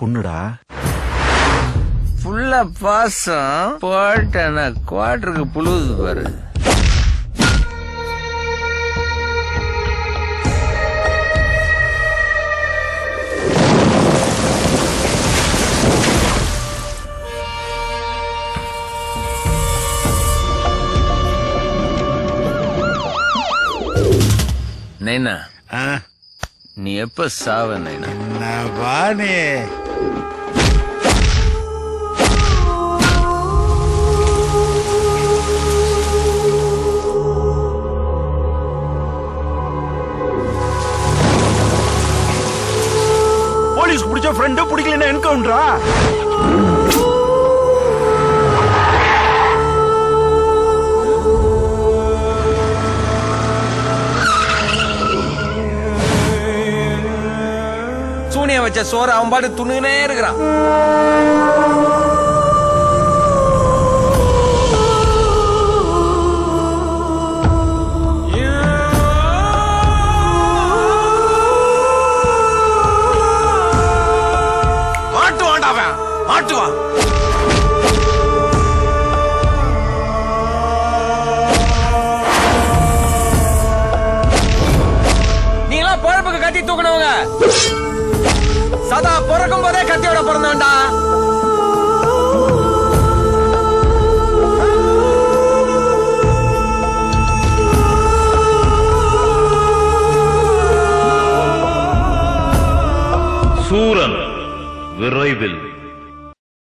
பொண்ணுடா ஃபுல்லா பாசம் போட்டேன்னா குவாட்டருக்கு புழுவுது பாரு நைனா ஆ, நீ எப்ப சாவ நைனா நான் வாணி போலீஸ்க்கு பிடிச்ச ஃப்ரெண்டு பிடிக்கலன்னா என்கவுண்டரா சூனிய வச்ச சோறு அவன் பாட்டு துணுனே இருக்கிறான் மாட்டுவான்டா அவன் மாட்டுவான் நீங்களாம் பொழப்புக்கு கத்தி தூக்கணவங்க சதா பிறக்கும் போதே கத்தியோட பிறந்தவன்டா சூரன் விரைவில்